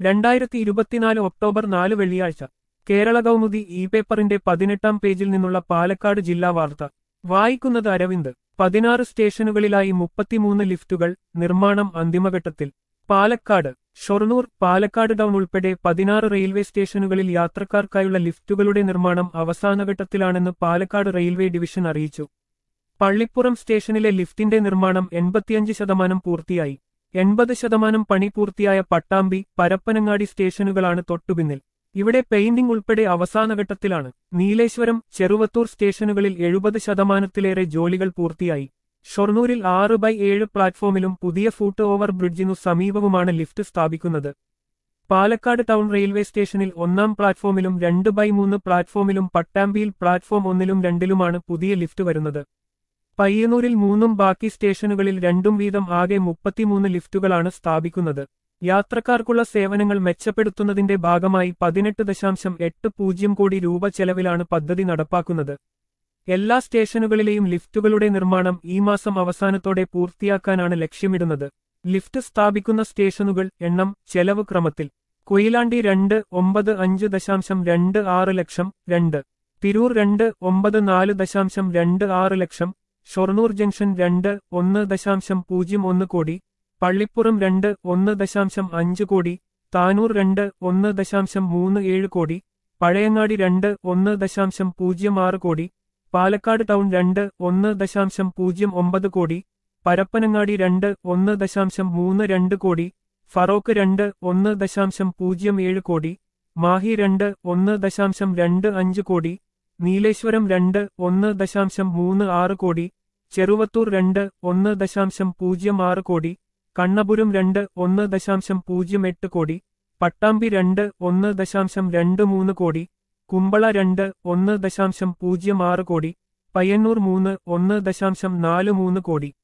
രണ്ടായിരത്തി ഇരുപത്തിനാല് ഒക്ടോബർ നാല് വെള്ളിയാഴ്ച കേരള കൗമുദി ഇ പേപ്പറിന്റെ പതിനെട്ടാം പേജിൽ നിന്നുള്ള പാലക്കാട് ജില്ലാ വാർത്ത വായിക്കുന്നത് അരവിന്ദ് പതിനാറ് സ്റ്റേഷനുകളിലായി മുപ്പത്തിമൂന്ന് ലിഫ്റ്റുകൾ നിർമ്മാണം അന്തിമഘട്ടത്തിൽ പാലക്കാട് ഷൊർണൂർ പാലക്കാട് ടൗൺ ഉൾപ്പെടെ പതിനാറ് റെയിൽവേ സ്റ്റേഷനുകളിൽ യാത്രക്കാർക്കായുള്ള ലിഫ്റ്റുകളുടെ നിർമ്മാണം അവസാനഘട്ടത്തിലാണെന്ന് പാലക്കാട് റെയിൽവേ ഡിവിഷൻ അറിയിച്ചു പള്ളിപ്പുറം സ്റ്റേഷനിലെ ലിഫ്റ്റിന്റെ നിർമ്മാണം എൺപത്തിയഞ്ച് ശതമാനം പൂർത്തിയായി എൺപത് ശതമാനം പണി പൂർത്തിയായ പട്ടാമ്പി പരപ്പനങ്ങാടി സ്റ്റേഷനുകളാണ് തൊട്ടുപിന്നിൽ ഇവിടെ പെയിന്റിംഗ് ഉൾപ്പെടെ അവസാനഘട്ടത്തിലാണ് നീലേശ്വരം ചെറുവത്തൂർ സ്റ്റേഷനുകളിൽ എഴുപത് ശതമാനത്തിലേറെ ജോലികൾ പൂർത്തിയായി ഷൊർണൂരിൽ ആറ് ബൈ ഏഴ് പ്ലാറ്റ്ഫോമിലും പുതിയ ഫൂട്ട് ഓവർ ബ്രിഡ്ജിനു സമീപവുമാണ് ലിഫ്റ്റ് സ്ഥാപിക്കുന്നത് പാലക്കാട് ടൗൺ റെയിൽവേ സ്റ്റേഷനിൽ ഒന്നാം പ്ലാറ്റ്ഫോമിലും രണ്ട് ബൈ മൂന്ന് പ്ലാറ്റ്ഫോമിലും പട്ടാമ്പിയിൽ പ്ലാറ്റ്ഫോം ഒന്നിലും രണ്ടിലുമാണ് പുതിയ ലിഫ്റ്റ് വരുന്നത് പയ്യന്നൂരിൽ മൂന്നും ബാക്കി സ്റ്റേഷനുകളിൽ രണ്ടും വീതം ആകെ മുപ്പത്തിമൂന്ന് ലിഫ്റ്റുകളാണ് സ്ഥാപിക്കുന്നത് യാത്രക്കാർക്കുള്ള സേവനങ്ങൾ മെച്ചപ്പെടുത്തുന്നതിന്റെ ഭാഗമായി പതിനെട്ട് ദശാംശം എട്ട് പൂജ്യം കോടി രൂപ ചെലവിലാണ് പദ്ധതി നടപ്പാക്കുന്നത് എല്ലാ സ്റ്റേഷനുകളിലെയും ലിഫ്റ്റുകളുടെ നിർമ്മാണം ഈ മാസം അവസാനത്തോടെ പൂർത്തിയാക്കാനാണ് ലക്ഷ്യമിടുന്നത് ലിഫ്റ്റ് സ്ഥാപിക്കുന്ന സ്റ്റേഷനുകൾ എണ്ണം ചെലവ് ക്രമത്തിൽ കൊയിലാണ്ടി രണ്ട് ഒമ്പത് അഞ്ച് ദശാംശം രണ്ട് ആറ് ലക്ഷം രണ്ട് തിരൂർ രണ്ട് ഒമ്പത് നാല് ദശാംശം രണ്ട് ആറ് ലക്ഷം ഷൊർണൂർ ജംഗ്ഷൻ രണ്ട് ഒന്ന് ദശാംശം പൂജ്യം ഒന്ന് കോടി പള്ളിപ്പുറം രണ്ട് ഒന്ന് ദശാംശം അഞ്ച് കോടി താനൂർ രണ്ട് ഒന്ന് ദശാംശം മൂന്ന് ഏഴ് കോടി പഴയങ്ങാടി രണ്ട് ഒന്ന് ദശാംശം പൂജ്യം ആറ് കോടി പാലക്കാട് ടൗൺ രണ്ട് ഒന്ന് ദശാംശം പൂജ്യം ഒമ്പത് കോടി പരപ്പനങ്ങാടി രണ്ട് ഒന്ന് ദശാംശം മൂന്ന് രണ്ട് കോടി ഫറോക്ക് രണ്ട് ഒന്ന് ദശാംശം പൂജ്യം ഏഴ് കോടി മാഹി രണ്ട് ഒന്ന് ദശാംശം രണ്ട് അഞ്ച് കോടി നീലേശ്വരം രണ്ട് ഒന്ന് ദശാംശം മൂന്ന് ആറ് കോടി ചെറുവത്തൂർ രണ്ട് ഒന്ന് ദശാംശം പൂജ്യം ആറ് കോടി കണ്ണപുരം രണ്ട് ഒന്ന് ദശാംശം പൂജ്യം എട്ട് കോടി പട്ടാമ്പി രണ്ട് ഒന്ന് ദശാംശം രണ്ട് മൂന്ന് കോടി കുമ്പള രണ്ട് ഒന്ന് ദശാംശം പൂജ്യം ആറ് കോടി പയ്യന്നൂർ മൂന്ന് ഒന്ന് ദശാംശം നാല് മൂന്ന് കോടി